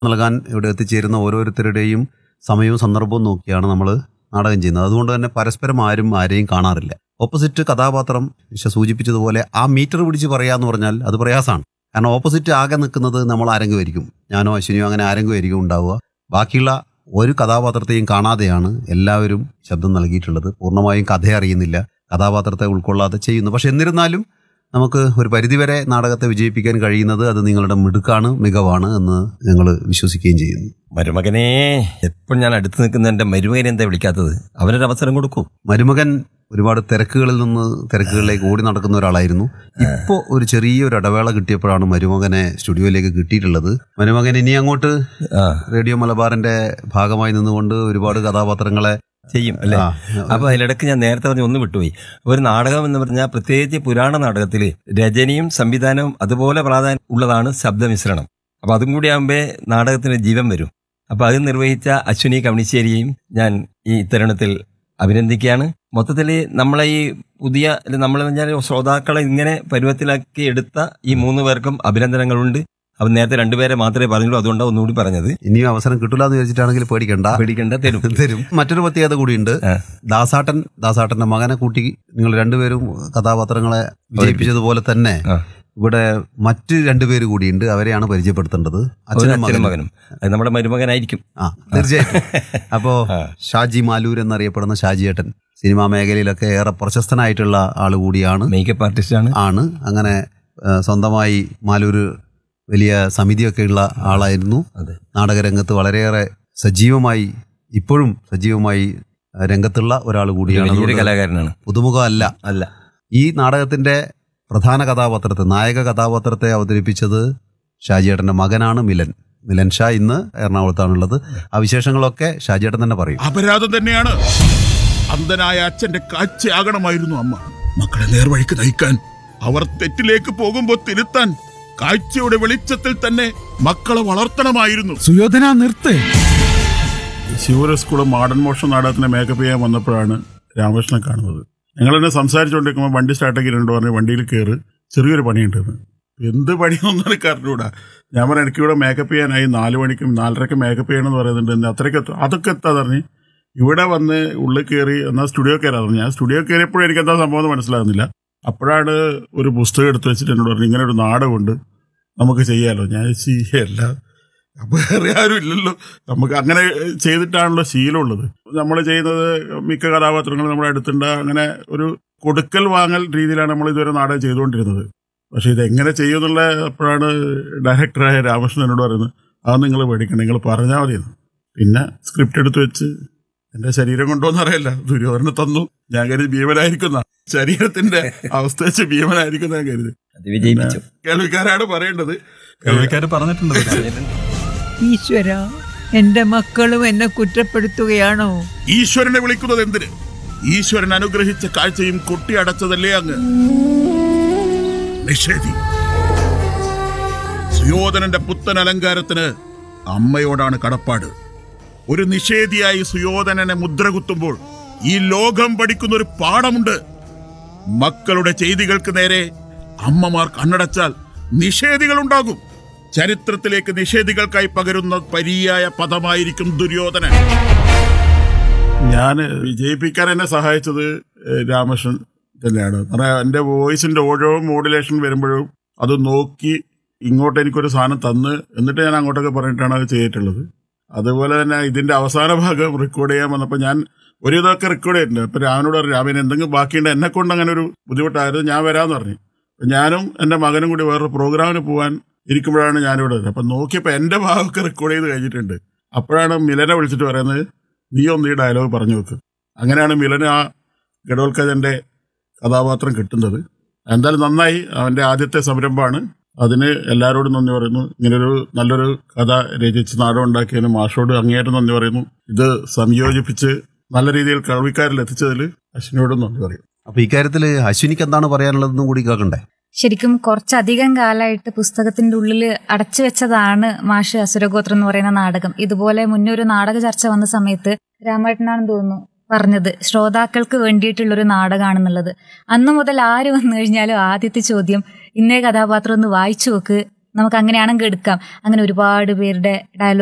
നൽകാൻ ഇവിടെ എത്തിച്ചേരുന്ന ഓരോരുത്തരുടെയും സമയവും സന്ദർഭവും നോക്കിയാണ് നമ്മൾ നാടകം ചെയ്യുന്നത് അതുകൊണ്ട് തന്നെ പരസ്പരം ആരും ആരെയും കാണാറില്ല ഓപ്പോസിറ്റ് കഥാപാത്രം ഇഷ സൂചിപ്പിച്ചതുപോലെ ആ മീറ്റർ പിടിച്ച് പറയാന്ന് പറഞ്ഞാൽ അത് പ്രയാസമാണ് കാരണം ഓപ്പോസിറ്റ് ആകെ നിൽക്കുന്നത് നമ്മൾ ആരെങ്കിലും ഞാനോ അശ്വിനിയോ അങ്ങനെ ആരെങ്കിലും ആയിരിക്കും ഉണ്ടാവുക ബാക്കിയുള്ള ഒരു കഥാപാത്രത്തെയും കാണാതെയാണ് എല്ലാവരും ശബ്ദം നൽകിയിട്ടുള്ളത് പൂർണ്ണമായും കഥ അറിയുന്നില്ല കഥാപാത്രത്തെ ഉൾക്കൊള്ളാതെ ചെയ്യുന്നു പക്ഷെ എന്നിരുന്നാലും നമുക്ക് ഒരു പരിധിവരെ നാടകത്തെ വിജയിപ്പിക്കാൻ കഴിയുന്നത് അത് നിങ്ങളുടെ മിടുക്കാണ് മികവാണ് എന്ന് ഞങ്ങൾ വിശ്വസിക്കുകയും ചെയ്യുന്നു മരുമകനെ എപ്പോഴും ഞാൻ അടുത്ത് നിൽക്കുന്ന എന്റെ മരുമകനെ എന്താ വിളിക്കാത്തത് അവനൊരു അവസരം കൊടുക്കൂ മരുമകൻ ഒരുപാട് തിരക്കുകളിൽ നിന്ന് തിരക്കുകളിലേക്ക് ഓടി നടക്കുന്ന ഒരാളായിരുന്നു ഇപ്പോൾ ഒരു ചെറിയൊരു ഇടവേള കിട്ടിയപ്പോഴാണ് മരുമകനെ സ്റ്റുഡിയോയിലേക്ക് കിട്ടിയിട്ടുള്ളത് മരുമകൻ ഇനി അങ്ങോട്ട് ആ റേഡിയോ മലബാറിന്റെ ഭാഗമായി നിന്നുകൊണ്ട് ഒരുപാട് കഥാപാത്രങ്ങളെ ചെയ്യും അല്ലെ ആ, അപ്പൊ അതിലിടക്ക് ഞാൻ നേരത്തെ പറഞ്ഞ ഒന്ന് വിട്ടുപോയി ഒരു നാടകം എന്ന് പറഞ്ഞാൽ പ്രത്യേകിച്ച് പുരാണ നാടകത്തിൽ രചനയും സംവിധാനവും അതുപോലെ പ്രാധാന്യം ഉള്ളതാണ് ശബ്ദമിശ്രണം അപ്പൊ അതും കൂടി ആകുമ്പേ നാടകത്തിന് ജീവൻ വരും അപ്പൊ അത് നിർവഹിച്ച അശ്വിനി കവണിശ്ശേരിയെയും ഞാൻ ഈ തരുണത്തിൽ അഭിനന്ദിക്കുകയാണ് മൊത്തത്തിൽ നമ്മളെ ഈ പുതിയ നമ്മൾ ശ്രോതാക്കളെ ഇങ്ങനെ പരുവത്തിലാക്കി എടുത്ത ഈ മൂന്ന് പേർക്കും അഭിനന്ദനങ്ങളുണ്ട് അപ്പൊ നേരത്തെ രണ്ടുപേരെ മാത്രമേ പറഞ്ഞുള്ളൂ അതുകൊണ്ടാണ് ഒന്നുകൂടി പറഞ്ഞത് ഇനിയും അവസരം കിട്ടില്ല എന്ന് വിചാരിച്ചിട്ടാണെങ്കിൽ പേടിക്കണ്ട പേടിക്കേണ്ട തരും തരും മറ്റൊരു പ്രത്യേകത കൂടിയുണ്ട് ആ. ദാസാട്ടൻ ദാസാട്ടന്റെ മകനെ കൂട്ടി നിങ്ങൾ രണ്ടുപേരും കഥാപാത്രങ്ങളെ വിജയിപ്പിച്ചതുപോലെ തന്നെ ആ. ഇവിടെ മറ്റ് രണ്ടുപേര് കൂടിയുണ്ട് അവരെയാണ് പരിചയപ്പെടുത്തേണ്ടത് ഒരു അച്ഛനും അച്ഛനും മകനും മകനും അത് നമ്മുടെ മരുമകനായിരിക്കും ആ തീർച്ചയായിട്ടും അപ്പോ ആ. ഷാജി മാലൂർ എന്നറിയപ്പെടുന്ന ഷാജിയേട്ടൻ സിനിമാ മേഖലയിലൊക്കെ ഏറെ പ്രശസ്തനായിട്ടുള്ള ആൾ കൂടിയാണ് മേക്കപ്പ് ആർട്ടിസ്റ്റ് ആണ് ആണ് അങ്ങനെ ആ, സ്വന്തമായി മാലൂര് വലിയ സമിതിയൊക്കെയുള്ള ആളായിരുന്നു അതെ നാടകരംഗത്ത് വളരെയേറെ സജീവമായി ഇപ്പോഴും സജീവമായി ആ, രംഗത്തുള്ള ഒരാൾ കൂടിയാണ് വലിയൊരു അതുകൊണ്ട് കലാകാരനാണ് പുതുമുഖമല്ല അല്ല ഈ നാടകത്തിന്റെ പ്രധാന കഥാപാത്രത്തെ നായക കഥാപാത്രത്തെ അവതരിപ്പിച്ചത് ഷാജിയേട്ടന്റെ മകനാണ് മിലൻ മിലൻ ഷാ ഇന്ന് എറണാകുളത്താണുള്ളത് ആ വിശേഷങ്ങളൊക്കെ ഷാജിയേട്ടൻ തന്നെ പറയും അപരാധം തന്നെയാണ് അന്ധനായ അച്ഛന്റെ കാഴ്ചയാകണമായിരുന്നു അമ്മ മക്കളെ നേർവഴിക്ക് നയിക്കാൻ അവർ തെറ്റിലേക്ക് പോകുമ്പോൾ തിരുത്താൻ കാഴ്ചയുടെ വെളിച്ചത്തിൽ തന്നെ മക്കളെ വളർത്തണമായിരുന്നു സുയോധന നിർത്ത് ശിവര സ്കൂൾ മോഡേൺ മോഷൻ നാടകത്തിന് മേക്കപ്പ് ചെയ്യാൻ വന്നപ്പോഴാണ് രാമകൃഷ്ണൻ കാണുന്നത് ഞങ്ങൾ എന്നെ സംസാരിച്ചുകൊണ്ടിരിക്കുമ്പോൾ വണ്ടി സ്റ്റാർട്ടാക്കി രണ്ടു പറഞ്ഞ് വണ്ടിയിൽ കയറി ചെറിയൊരു പണിയുണ്ടെന്ന് എന്ത് പണിയൊന്നും എനിക്ക് അറിഞ്ഞൂടാ ഞാൻ പറഞ്ഞു എനിക്ക് ഇവിടെ മേക്കപ്പ് ചെയ്യാനായി നാല് മണിക്കും നാലരയ്ക്കും മേക്കപ്പ് ചെയ്യണമെന്ന് പറയുന്നുണ്ട് എന്ന് അത്രയ്ക്ക് എത്തും അതൊക്കെ എത്താ പറഞ്ഞ് ഇവിടെ വന്ന് ഉള്ളിൽ കയറി എന്നാൽ സ്റ്റുഡിയോ കയറാൻ പറഞ്ഞു ഞാൻ സ്റ്റുഡിയോ കയറിയപ്പോഴും എനിക്ക് എന്താ സംഭവം എന്ന് മനസ്സിലാകുന്നില്ല അപ്പോഴാണ് ഒരു പുസ്തകം എടുത്ത് വെച്ചിട്ട് എന്നോട് പറഞ്ഞു ഇങ്ങനെ ഒരു നാടകമുണ്ട് നമുക്ക് ചെയ്യാലോ ഞാൻ ചെയ്യല്ല അപ്പൊ വേറെ ആരും ഇല്ലല്ലോ നമുക്ക് അങ്ങനെ ചെയ്തിട്ടാണല്ലോ ശീലമുള്ളത് നമ്മൾ ചെയ്യുന്നത് മിക്ക കഥാപാത്രങ്ങളും നമ്മുടെ അടുത്തുണ്ട് അങ്ങനെ ഒരു കൊടുക്കൽ വാങ്ങൽ രീതിയിലാണ് നമ്മൾ ഇതുവരെ നാടകം ചെയ്തുകൊണ്ടിരുന്നത് പക്ഷെ ഇത് എങ്ങനെ ചെയ്യുമെന്നുള്ള അപ്പോഴാണ് ഡയറക്ടറായ രാമകൃഷ്ണൻ എന്നോട് പറയുന്നത് അത് നിങ്ങൾ പേടിക്കണം നിങ്ങൾ പറഞ്ഞാൽ മതിയെന്ന് പിന്നെ സ്ക്രിപ്റ്റ് എടുത്ത് വെച്ച് എന്റെ ശരീരം കൊണ്ടോന്ന് അറിയില്ല ദുര്യോധന തന്നു ഞാൻ കരുതി ഭീമനായിരിക്കുന്ന ശരീരത്തിന്റെ അവസ്ഥ വെച്ച് ഭീമനായിരിക്കുന്ന ഞാൻ കരുതി അത് വിജയിപ്പിച്ചു കേൾവിക്കാരാണ് പറയേണ്ടത് കേൾവിക്കാര് പറഞ്ഞിട്ടുണ്ട് ഈശ്വര എന്റെ മക്കളും എന്നെ കുറ്റപ്പെടുത്തുകയാണോ ഈശ്വരനെ വിളിക്കുന്നത് എന്തിന് ഈശ്വരൻ അനുഗ്രഹിച്ച കാഴ്ചയും കൊട്ടി അടച്ചതല്ലേ അങ്ങ് നിഷേധി സുയോധനന്റെ പുത്തൻ അലങ്കാരത്തിന് അമ്മയോടാണ് കടപ്പാട് ഒരു നിഷേധിയായി സുയോധനനെ മുദ്ര കുത്തുമ്പോൾ ഈ ലോകം പഠിക്കുന്ന ഒരു പാഠമുണ്ട് മക്കളുടെ ചെയ്തികൾക്ക് നേരെ അമ്മമാർ കണ്ണടച്ചാൽ നിഷേധികൾ ഉണ്ടാകും ചരിത്രത്തിലേക്ക് നിഷേധികൾക്കായി പകരുന്ന പര്യായ പദമായിരിക്കും ദുര്യോധനൻ ഞാൻ വിജയിപ്പിക്കാൻ എന്നെ സഹായിച്ചത് ഏഹ്, രാമകൃഷ്ണൻ തന്നെയാണ് കാരണം എൻ്റെ വോയിസിന്റെ ഓരോ മോഡുലേഷൻ വരുമ്പോഴും അത് നോക്കി ഇങ്ങോട്ട് എനിക്കൊരു സാധനം തന്ന് എന്നിട്ട് ഞാൻ അങ്ങോട്ടൊക്കെ പറഞ്ഞിട്ടാണ് അത് ചെയ്തിട്ടുള്ളത് അതുപോലെ തന്നെ ഇതിന്റെ അവസാന ഭാഗം റെക്കോർഡ് ചെയ്യാൻ വന്നപ്പോൾ ഞാൻ ഒരു ഇതൊക്കെ റെക്കോർഡ് ചെയ്തിട്ടുണ്ട് അപ്പൊ രാമനോട് പറഞ്ഞു രാമൻ എന്തെങ്കിലും ബാക്കിയുണ്ട് എന്നെ കൊണ്ട് അങ്ങനെ ഒരു ബുദ്ധിമുട്ടായിരുന്നു ഞാൻ വരാമെന്ന് പറഞ്ഞു അപ്പൊ ഞാനും എൻ്റെ മകനും കൂടി വേറൊരു പ്രോഗ്രാമിന് പോകാൻ ഇരിക്കുമ്പോഴാണ് ഞാനിവിടെ വരുന്നത് അപ്പൊ നോക്കിയപ്പോൾ എൻ്റെ ഭാഗമൊക്കെ റെക്കോർഡ് ചെയ്ത് കഴിഞ്ഞിട്ടുണ്ട് അപ്പോഴാണ് മിലനെ വിളിച്ചിട്ട് പറയുന്നത് നീ ഒന്ന് ഈ ഡയലോഗ് പറഞ്ഞു വെക്ക് അങ്ങനെയാണ് മിലന് ആ ഗഡോൽക്കജന്റെ കഥാപാത്രം കിട്ടുന്നത് എന്തായാലും നന്നായി അവന്റെ ആദ്യത്തെ സംരംഭമാണ് അതിന് എല്ലാവരോടും നന്ദി പറയുന്നു ഇങ്ങനൊരു നല്ലൊരു കഥ രചിച്ച് നാടകം ഉണ്ടാക്കിയതിന് മാഷോട് അങ്ങേയറ്റം നന്ദി പറയുന്നു ഇത് സംയോജിപ്പിച്ച് നല്ല രീതിയിൽ കേൾവിക്കാരിൽ എത്തിച്ചതിൽ അശ്വിനോടും നന്ദി പറയും അപ്പൊ ഇക്കാര്യത്തിൽ അശ്വിനിക്ക് എന്താണ് പറയാനുള്ളതെന്നും കൂടി കേൾക്കണ്ടേ ശരിക്കും കുറച്ചധികം കാലമായിട്ട് പുസ്തകത്തിന്റെ ഉള്ളിൽ അടച്ചു വെച്ചതാണ് മാഷ് അസുരഗോത്രം എന്ന് പറയുന്ന നാടകം ഇതുപോലെ മുന്നേ ഒരു നാടക ചർച്ച വന്ന സമയത്ത് രാമേട്ടനാണെന്ന് തോന്നുന്നു പറഞ്ഞത് ശ്രോതാക്കൾക്ക് വേണ്ടിയിട്ടുള്ളൊരു നാടകമാണെന്നുള്ളത് അന്ന് മുതൽ ആര് വന്നു കഴിഞ്ഞാലും ആദ്യത്തെ ചോദ്യം ഇന്നേ കഥാപാത്രം ഒന്ന് വായിച്ചു നോക്ക് നമുക്ക് അങ്ങനെയാണെങ്കിൽ എടുക്കാം അങ്ങനെ ഒരുപാട് പേരുടെ ഡയലോഗ്